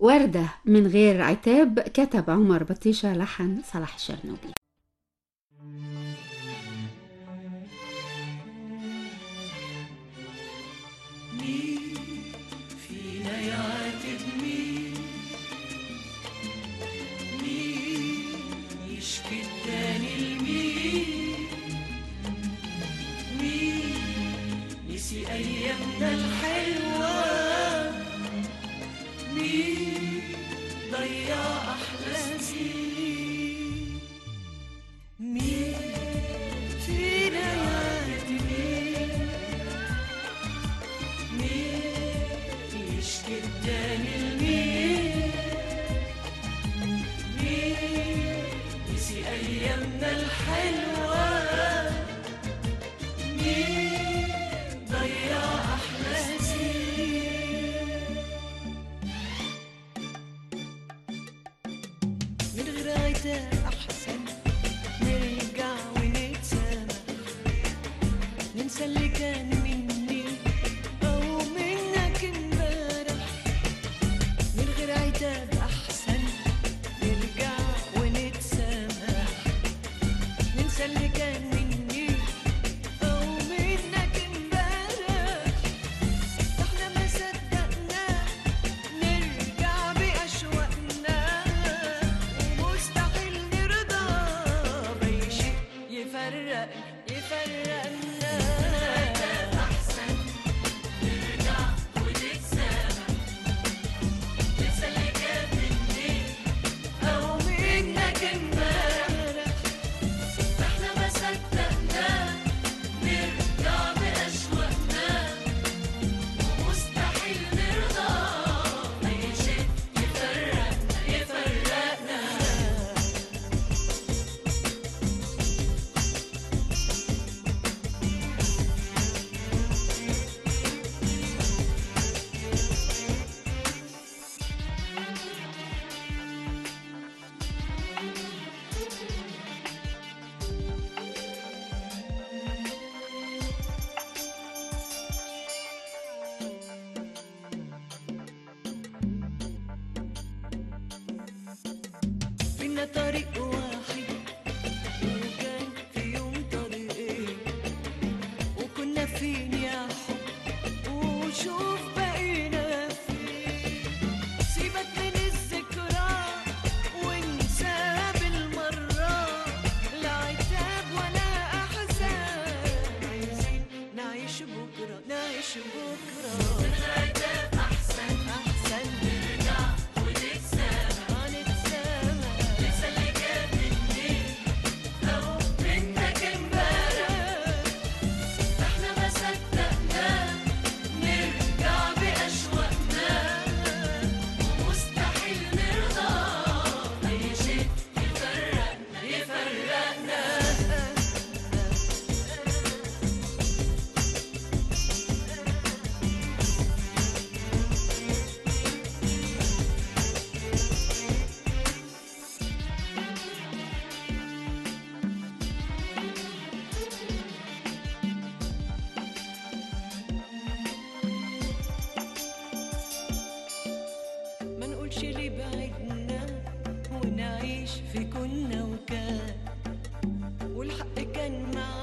وردة من غير عتاب كتب عمر بطيشة لحن صلاح الشرنوبي فينا يعاتب مين مين يشكي التاني لمين مين نسي أيامنا الحلوة مين ضيع أحلى سنين مين فينا يعاتب مين مين يشكي التاني لمين مين نسي أيامنا الحلوة مين ضيع أحلى سنين من غير عتاب أحسن نرجع ونتسامح ننسى اللي كان مني أو منك امبارح من غير عتاب أحسن نرجع ونتسامح ننسى اللي كان مني أو منك امبارح احنا ما صدقنا نرجع بأشواقنا ومستحيل نرضى بأي شيء يفرق يفرقنا أحسن نرجع ونتسامح ننسى اللي كان مني أو منك امبارح احنا ما صدقنا نرجع بأشواقنا ومستحيل نرضى أي شيء يفرقنا يفرقنا بينا طريق واحد وكان في يوم طريقين وكنا فين يا حب وشوف بقينا فين سيبك من الذكرى وانسى بالمرة لا عتاب ولا أحزان عايزين نعيش بكرة نعيش بكرة من عتاب أحسن أحسن نرجع ونتسامح نتسامح ننسى اللي كان مني أو منك امبارح احنا ما صدقنا نرجع بأشواقنا ومستحيل نرضى أي شيء يفرقنا يفرقنا ما نقولش ليه بعدنا ونعيش في كنا وكان والحق كان معانا